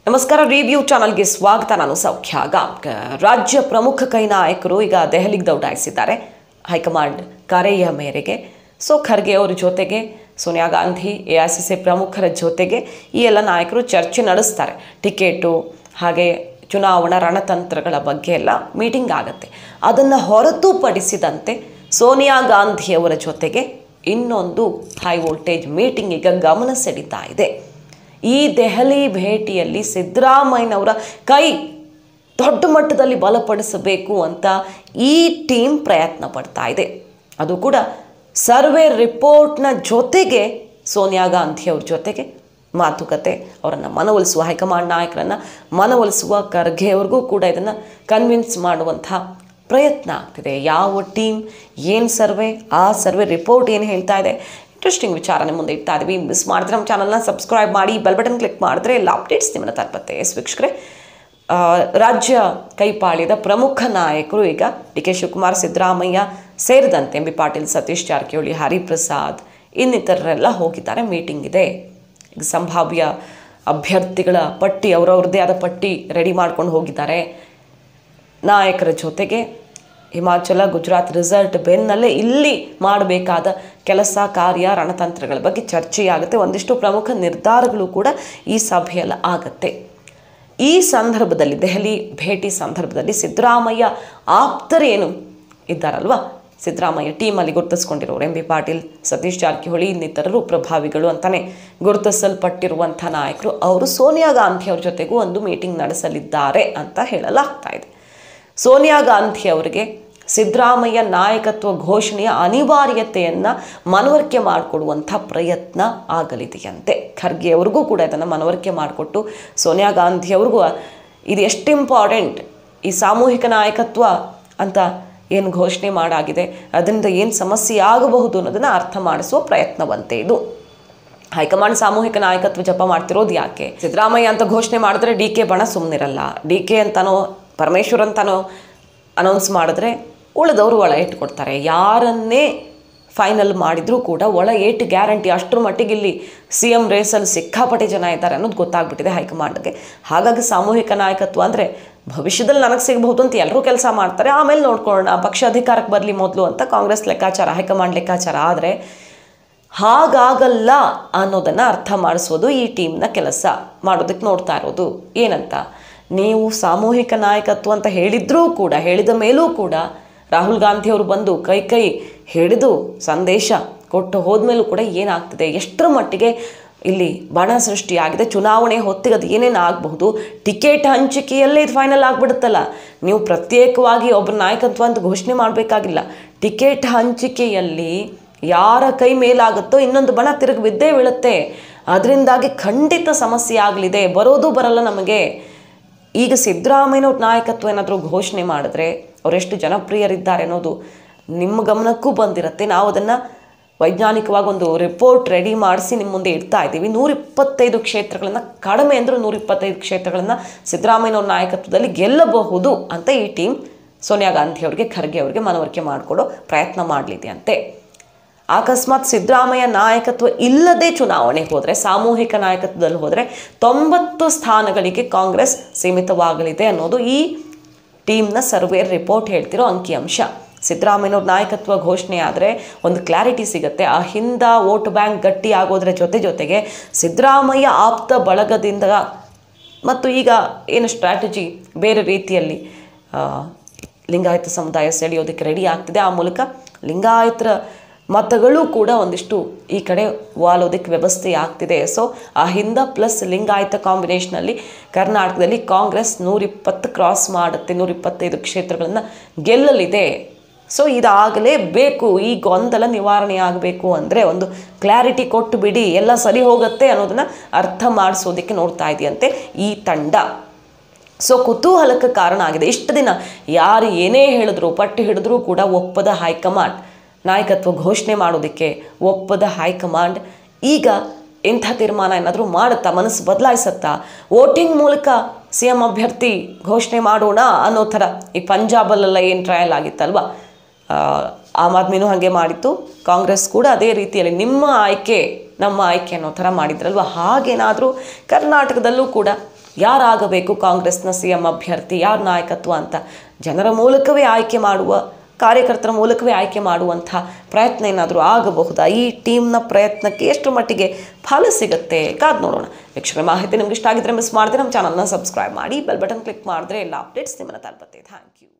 ನಮಸ್ಕಾರ ರಿವ್ಯೂ ಚಾನಲ್ಗೆ ಸ್ವಾಗತ ನಾನು ಸೌಖ್ಯ ಗಾಂವ್ಕರ್ ರಾಜ್ಯ ಪ್ರಮುಖ ಕೈ ನಾಯಕರು ಈಗ ದೆಹಲಿಗೆ ದೌಡಾಯಿಸಿದ್ದಾರೆ ಹೈಕಮಾಂಡ್ ಕರೆಯ ಮೇರೆಗೆ ಸೊ ಖರ್ಗೆ ಅವರ ಜೊತೆಗೆ Sonia Gandhi A I C C ಪ್ರಮುಖರ ಜೊತೆಗೆ ಈ ಎಲ್ಲ ನಾಯಕರು ಚರ್ಚೆ ನಡೆಸ್ತಾರೆ ಟಿಕೆಟು ಹಾಗೆ ಚುನಾವಣಾ ರಣತಂತ್ರಗಳ ಬಗ್ಗೆ ಎಲ್ಲ ಮೀಟಿಂಗ್ ಆಗುತ್ತೆ ಅದನ್ನು ಹೊರತುಪಡಿಸಿದಂತೆ ಸೋನಿಯಾ ಗಾಂಧಿಯವರ ಜೊತೆಗೆ ಇನ್ನೊಂದು ಹೈ ವೋಲ್ಟೇಜ್ ಮೀಟಿಂಗ್ ಈಗ ಗಮನ ಸೆಳೀತಾ ಇದೆ ಈ ದೆಹಲಿ ಭೇಟಿಯಲ್ಲಿ ಸಿದ್ದರಾಮಯ್ಯನವರ ಕೈ ದೊಡ್ಡ ಮಟ್ಟದಲ್ಲಿ ಬಲಪಡಿಸಬೇಕು ಅಂತ ಈ ಟೀಮ್ ಪ್ರಯತ್ನ ಪಡ್ತಾ ಇದೆ ಅದು ಕೂಡ ಸರ್ವೆ ರಿಪೋರ್ಟ್ನ ಜೊತೆಗೆ ಸೋನಿಯಾ ಗಾಂಧಿಯವ್ರ ಜೊತೆಗೆ ಮಾತುಕತೆ ಅವರನ್ನು ಮನವೊಲಿಸುವ ಹೈಕಮಾಂಡ್ ನಾಯಕರನ್ನು ಮನವೊಲಿಸುವ ಖರ್ಗೆ ಅವ್ರಿಗೂ ಕೂಡ ಇದನ್ನು ಕನ್ವಿನ್ಸ್ ಮಾಡುವಂಥ ಪ್ರಯತ್ನ ಆಗ್ತಿದೆ ಯಾವ ಟೀಮ್ ಏನು ಸರ್ವೆ ಆ ಸರ್ವೆ ರಿಪೋರ್ಟ್ ಏನು ಹೇಳ್ತಾ ಇದೆ ಇಂಟ್ರೆಸ್ಟಿಂಗ್ ವಿಚಾರ ನಿಮ್ಮ ಮುಂದೆ ಇಡ್ತಾ ಇದ್ದೀವಿ ಮಿಸ್ ಮಾಡಿದ್ರೆ ನಮ್ಮ ಚಾನಲ್ನ ಸಬ್ಸ್ಕ್ರೈಬ್ ಮಾಡಿ ಬೆಲ್ ಬಟನ್ ಕ್ಲಿಕ್ ಮಾಡಿದ್ರೆ ಎಲ್ಲ ಅಪ್ಡೇಟ್ಸ್ ನಿಮ್ಮನ್ನು ತಲುಪತ್ತೆ ಎಸ್ ವೀಕ್ಷಕರೇ ಆ, ರಾಜ್ಯ ಕೈಪಾಳ್ಯದ ಪ್ರಮುಖ ನಾಯಕರು ಈಗ ಡಿ ಕೆ ಶಿವಕುಮಾರ್ ಸಿದ್ದರಾಮಯ್ಯ ಸೇರಿದಂತೆ ಎಂ ಬಿ ಪಾಟೀಲ್ ಸತೀಶ್ ಜಾರಕಿಹೊಳಿ ಹರಿಪ್ರಸಾದ್ ಇನ್ನಿತರರೆಲ್ಲ ಹೋಗಿದ್ದಾರೆ ಮೀಟಿಂಗ್ ಇದೆ ಈಗ ಸಂಭಾವ್ಯ ಅಭ್ಯರ್ಥಿಗಳ ಪಟ್ಟಿ ಅವರವ್ರದ್ದೇ ಆದ ಪಟ್ಟಿ ರೆಡಿ ಮಾಡ್ಕೊಂಡು ಹೋಗಿದ್ದಾರೆ ನಾಯಕರ ಜೊತೆಗೆ ಹಿಮಾಚಲ ಗುಜರಾತ್ ರಿಸಲ್ಟ್ ಬೆನ್ನಲ್ಲೇ ಇಲ್ಲಿ ಮಾಡಬೇಕಾದ ಕೆಲಸ ಕಾರ್ಯ ರಣತಂತ್ರಗಳ ಬಗ್ಗೆ ಚರ್ಚೆಯಾಗುತ್ತೆ ಒಂದಿಷ್ಟು ಪ್ರಮುಖ ನಿರ್ಧಾರಗಳು ಕೂಡ ಈ ಸಭೆಯಲ್ಲಿ ಆಗತ್ತೆ ಈ ಸಂದರ್ಭದಲ್ಲಿ ದೆಹಲಿ ಭೇಟಿ ಸಂದರ್ಭದಲ್ಲಿ ಸಿದ್ದರಾಮಯ್ಯ ಆಪ್ತರೇನು ಇದ್ದಾರಲ್ವಾ ಸಿದ್ದರಾಮಯ್ಯ ಟೀಮಲ್ಲಿ ಗುರುತಿಸ್ಕೊಂಡಿರೋರು ಎಂ ಬಿ ಪಾಟೀಲ್ ಸತೀಶ್ ಜಾರಕಿಹೊಳಿ ಇನ್ನಿತರರು ಪ್ರಭಾವಿಗಳು ಅಂತಾನೆ ಗುರುತಿಸಲ್ಪಟ್ಟಿರುವಂಥ ನಾಯಕರು ಅವರು ಸೋನಿಯಾ ಗಾಂಧಿ ಅವ್ರ ಜೊತೆಗೂ ಒಂದು ಮೀಟಿಂಗ್ ನಡೆಸಲಿದ್ದಾರೆ ಅಂತ ಹೇಳಲಾಗ್ತಾ ಇದೆ ಸೋನಿಯಾ ಗಾಂಧಿ ಅವರಿಗೆ ಸಿದ್ದರಾಮಯ್ಯ ನಾಯಕತ್ವ ಘೋಷಣೆಯ ಅನಿವಾರ್ಯತೆಯನ್ನು ಮನವರಿಕೆ ಮಾಡಿಕೊಡುವಂಥ ಪ್ರಯತ್ನ ಆಗಲಿದೆಯಂತೆ ಖರ್ಗೆ ಅವ್ರಿಗೂ ಕೂಡ ಇದನ್ನು ಮನವರಿಕೆ ಮಾಡಿಕೊಟ್ಟು ಸೋನಿಯಾ ಗಾಂಧಿ ಅವ್ರಿಗೂ ಇದು ಎಷ್ಟು ಇಂಪಾರ್ಟೆಂಟ್ ಈ ಸಾಮೂಹಿಕ ನಾಯಕತ್ವ ಅಂತ ಏನು ಘೋಷಣೆ ಮಾಡಾಗಿದೆ ಅದರಿಂದ ಏನು ಸಮಸ್ಯೆ ಆಗಬಹುದು ಅನ್ನೋದನ್ನು ಅರ್ಥ ಮಾಡಿಸುವ ಪ್ರಯತ್ನವಂತೆ ಇದು ಹೈಕಮಾಂಡ್ ಸಾಮೂಹಿಕ ನಾಯಕತ್ವ ಜಪ ಮಾಡ್ತಿರೋದು ಯಾಕೆ ಸಿದ್ದರಾಮಯ್ಯ ಅಂತ ಘೋಷಣೆ ಮಾಡಿದ್ರೆ ಡಿ ಕೆ ಬಣ ಸುಮ್ಮನಿರಲ್ಲ ಡಿ ಕೆ ಅಂತಾನೋ ಪರಮೇಶ್ವರ್ ಅಂತಾನೋ ಅನೌನ್ಸ್ ಮಾಡಿದ್ರೆ ಉಳಿದವರು ಒಳ ಇಟ್ಕೊಡ್ತಾರೆ ಯಾರನ್ನೇ ಫೈನಲ್ ಮಾಡಿದರೂ ಕೂಡ ಒಳ ಏಟು ಗ್ಯಾರಂಟಿ ಅಷ್ಟರ ಮಟ್ಟಿಗೆ ಇಲ್ಲಿ ಸಿ ಎಮ್ ರೇಸಲ್ಲಿ ಸಿಕ್ಕಾಪಟ್ಟೆ ಜನ ಇದ್ದಾರೆ ಅನ್ನೋದು ಗೊತ್ತಾಗ್ಬಿಟ್ಟಿದೆ ಹೈಕಮಾಂಡ್ಗೆ ಹಾಗಾಗಿ ಸಾಮೂಹಿಕ ನಾಯಕತ್ವ ಅಂದರೆ ಭವಿಷ್ಯದಲ್ಲಿ ನನಗೆ ಸಿಗಬಹುದು ಅಂತ ಎಲ್ಲರೂ ಕೆಲಸ ಮಾಡ್ತಾರೆ ಆಮೇಲೆ ನೋಡ್ಕೊಳ್ಳೋಣ ಪಕ್ಷ ಅಧಿಕಾರಕ್ಕೆ ಬರಲಿ ಮೊದಲು ಅಂತ ಕಾಂಗ್ರೆಸ್ ಲೆಕ್ಕಾಚಾರ ಹೈಕಮಾಂಡ್ ಲೆಕ್ಕಾಚಾರ ಆದರೆ ಹಾಗಾಗಲ್ಲ ಅನ್ನೋದನ್ನು ಅರ್ಥ ಮಾಡಿಸೋದು ಈ ಟೀಮ್ನ ಕೆಲಸ ಮಾಡೋದಕ್ಕೆ ನೋಡ್ತಾ ಇರೋದು ಏನಂತ ನೀವು ಸಾಮೂಹಿಕ ನಾಯಕತ್ವ ಅಂತ ಹೇಳಿದ್ರೂ ಕೂಡ ಹೇಳಿದ ಮೇಲೂ ಕೂಡ ರಾಹುಲ್ ಗಾಂಧಿ ಅವರು ಬಂದು ಕೈ ಕೈ ಹಿಡಿದು ಸಂದೇಶ ಕೊಟ್ಟು ಹೋದ್ಮೇಲೂ ಕೂಡ ಏನಾಗ್ತದೆ ಎಷ್ಟರ ಮಟ್ಟಿಗೆ ಇಲ್ಲಿ ಬಣ ಸೃಷ್ಟಿಯಾಗಿದೆ ಚುನಾವಣೆ ಹೊತ್ತಿಗೆ ಅದು ಏನೇನು ಆಗಬಹುದು ಟಿಕೆಟ್ ಹಂಚಿಕೆಯಲ್ಲೇ ಇದು ಫೈನಲ್ ಆಗಿಬಿಡುತ್ತಲ್ಲ ನೀವು ಪ್ರತ್ಯೇಕವಾಗಿ ಒಬ್ಬ ನಾಯಕತ್ವ ಅಂತ ಘೋಷಣೆ ಮಾಡಬೇಕಾಗಿಲ್ಲ ಟಿಕೆಟ್ ಹಂಚಿಕೆಯಲ್ಲಿ ಯಾರ ಕೈ ಮೇಲಾಗುತ್ತೋ ಇನ್ನೊಂದು ಬಣ ತಿರುಗಿ ಬಿದ್ದೇ ಬೀಳುತ್ತೆ ಅದರಿಂದಾಗಿ ಖಂಡಿತ ಸಮಸ್ಯೆ ಆಗಲಿದೆ ಬರೋದು ಬರಲ್ಲ ನಮಗೆ ಈಗ ಸಿದ್ದರಾಮಯ್ಯನವ್ರ ನಾಯಕತ್ವ ಏನಾದರೂ ಘೋಷಣೆ ಮಾಡಿದ್ರೆ ಅವರೆಷ್ಟು ಜನಪ್ರಿಯರಿದ್ದಾರೆ ಅನ್ನೋದು ನಿಮ್ಮ ಗಮನಕ್ಕೂ ಬಂದಿರುತ್ತೆ ನಾವು ಅದನ್ನು ವೈಜ್ಞಾನಿಕವಾಗಿ ಒಂದು ರಿಪೋರ್ಟ್ ರೆಡಿ ಮಾಡಿಸಿ ನಿಮ್ಮ ಮುಂದೆ ಇಡ್ತಾ ಇದ್ದೀವಿ ನೂರಿಪ್ಪತ್ತೈದು ಕ್ಷೇತ್ರಗಳನ್ನು ಕಡಿಮೆ ಅಂದರೂ ನೂರಿಪ್ಪತ್ತೈದು ಕ್ಷೇತ್ರಗಳನ್ನು ಸಿದ್ದರಾಮಯ್ಯನವ್ರ ನಾಯಕತ್ವದಲ್ಲಿ ಗೆಲ್ಲಬಹುದು ಅಂತ ಈ ಟೀಮ್ ಸೋನಿಯಾ ಗಾಂಧಿ ಅವರಿಗೆ ಖರ್ಗೆ ಅವರಿಗೆ ಮನವರಿಕೆ ಮಾಡಿಕೊಡೋ ಪ್ರಯತ್ನ ಮಾಡಲಿದೆಯಂತೆ ಅಕಸ್ಮಾತ್ ಸಿದ್ದರಾಮಯ್ಯ ನಾಯಕತ್ವ ಇಲ್ಲದೆ ಚುನಾವಣೆ ಹೋದರೆ ಸಾಮೂಹಿಕ ನಾಯಕತ್ವದಲ್ಲಿ ಹೋದರೆ ತೊಂಬತ್ತು ಸ್ಥಾನಗಳಿಗೆ ಕಾಂಗ್ರೆಸ್ ಸೀಮಿತವಾಗಲಿದೆ ಅನ್ನೋದು ಈ ಟೀಮ್ನ ಸರ್ವೆ ರಿಪೋರ್ಟ್ ಹೇಳ್ತಿರೋ ಅಂಕಿಅಂಶ ಸಿದ್ದರಾಮಯ್ಯನವ್ರ ನಾಯಕತ್ವ ಘೋಷಣೆ ಆದರೆ ಒಂದು ಕ್ಲಾರಿಟಿ ಸಿಗುತ್ತೆ ಆ ಹಿಂದ ವೋಟ್ ಬ್ಯಾಂಕ್ ಗಟ್ಟಿ ಆಗೋದ್ರ ಜೊತೆ ಜೊತೆಗೆ ಸಿದ್ದರಾಮಯ್ಯ ಆಪ್ತ ಬಳಗದಿಂದ ಮತ್ತು ಈಗ ಏನು ಸ್ಟ್ರಾಟಜಿ ಬೇರೆ ರೀತಿಯಲ್ಲಿ ಆ, ಲಿಂಗಾಯತ ಸಮುದಾಯ ಸೆಳೆಯೋದಕ್ಕೆ ರೆಡಿ ಆಗ್ತಿದೆ ಆ ಮೂಲಕ ಲಿಂಗಾಯತರ ಮತಗಳು ಕೂಡ ಒಂದಿಷ್ಟು ಈ ಕಡೆ ವಾಲೋದಕ್ಕೆ ವ್ಯವಸ್ಥೆ ಆಗ್ತಿದೆ ಸೊ ಆ ಹಿಂದ ಪ್ಲಸ್ ಲಿಂಗಾಯತ ಕಾಂಬಿನೇಷನಲ್ಲಿ ಕರ್ನಾಟಕದಲ್ಲಿ ಕಾಂಗ್ರೆಸ್ ನೂರಿಪ್ಪತ್ತು ಕ್ರಾಸ್ ಮಾಡುತ್ತೆ ನೂರಿಪ್ಪತ್ತೈದು ಕ್ಷೇತ್ರಗಳನ್ನು ಗೆಲ್ಲಲಿದೆ ಸೊ ಇದಾಗಲೇ ಬೇಕು ಈ ಗೊಂದಲ ನಿವಾರಣೆ ಆಗಬೇಕು ಅಂದರೆ ಒಂದು ಕ್ಲಾರಿಟಿ ಕೊಟ್ಟು ಬಿಡಿ ಎಲ್ಲ ಸರಿ ಹೋಗುತ್ತೆ ಅನ್ನೋದನ್ನು ಅರ್ಥ ಮಾಡಿಸೋದಕ್ಕೆ ನೋಡ್ತಾ ಇದೆಯಂತೆ ಈ ತಂಡ ಸೊ ಕುತೂಹಲಕ್ಕೆ ಕಾರಣ ಆಗಿದೆ ಇಷ್ಟು ದಿನ ಯಾರು ಏನೇ ಹೇಳಿದ್ರು ಪಟ್ಟು ಹಿಡಿದ್ರೂ ಕೂಡ ಒಪ್ಪದ ಹೈಕಮಾಂಡ್ ನಾಯಕತ್ವ ಘೋಷಣೆ ಮಾಡೋದಕ್ಕೆ ಒಪ್ಪದ ಹೈಕಮಾಂಡ್ ಈಗ ಇಂಥ ತೀರ್ಮಾನ ಏನಾದರೂ ಮಾಡುತ್ತಾ ಮನಸ್ಸು ಬದಲಾಯಿಸತ್ತಾ ವೋಟಿಂಗ್ ಮೂಲಕ ಸಿ ಎಂ ಅಭ್ಯರ್ಥಿ ಘೋಷಣೆ ಮಾಡೋಣ ಅನ್ನೋ ಥರ ಈ ಪಂಜಾಬಲ್ಲೆಲ್ಲ ಏನು ಟ್ರಯಲ್ ಆಗಿತ್ತಲ್ವ ಆ, ಆಮ್ ಆದ್ಮಿನೂ ಹಾಗೆ ಮಾಡಿತ್ತು ಕಾಂಗ್ರೆಸ್ ಕೂಡ ಅದೇ ರೀತಿಯಲ್ಲಿ ನಿಮ್ಮ ಆಯ್ಕೆ ನಮ್ಮ ಆಯ್ಕೆ ಅನ್ನೋ ಥರ ಮಾಡಿದ್ರಲ್ವ ಹಾಗೇನಾದರೂ ಕರ್ನಾಟಕದಲ್ಲೂ ಕೂಡ ಯಾರಾಗಬೇಕು ಕಾಂಗ್ರೆಸ್ನ ಸಿ ಎಂ ಅಭ್ಯರ್ಥಿ ಯಾರ ನಾಯಕತ್ವ ಅಂತ ಜನರ ಮೂಲಕವೇ ಆಯ್ಕೆ ಮಾಡುವ ಕಾರ್ಯಕರ್ತರ ಮೂಲಕವೇ ಆಯ್ಕೆ ಮಾಡುವಂಥ ಪ್ರಯತ್ನ ಏನಾದರೂ ಆಗಬಹುದಾ ಈ ಟೀಮ್ನ ಪ್ರಯತ್ನಕ್ಕೆ ಎಷ್ಟು ಮಟ್ಟಿಗೆ ಫಲ ಸಿಗುತ್ತೆ ಕಾದ್ ನೋಡೋಣ ವೀಕ್ಷಕರ ಮಾಹಿತಿ ನಿಮ್ಗೆ ಇಷ್ಟ ಆಗಿದ್ರೆ ಮಿಸ್ ಮಾಡಿದ್ರೆ ನಮ್ಮ ಚಾನಲ್ನ ಸಬ್ಸ್ಕ್ರೈಬ್ ಮಾಡಿ ಬೆಲ್ ಬಟನ್ ಕ್ಲಿಕ್ ಮಾಡಿದ್ರೆ ಎಲ್ಲ ಅಪ್ಡೇಟ್ಸ್ ನಿಮ್ಮನ್ನ ತಲುಪುತ್ತೆ ಥ್ಯಾಂಕ್ ಯು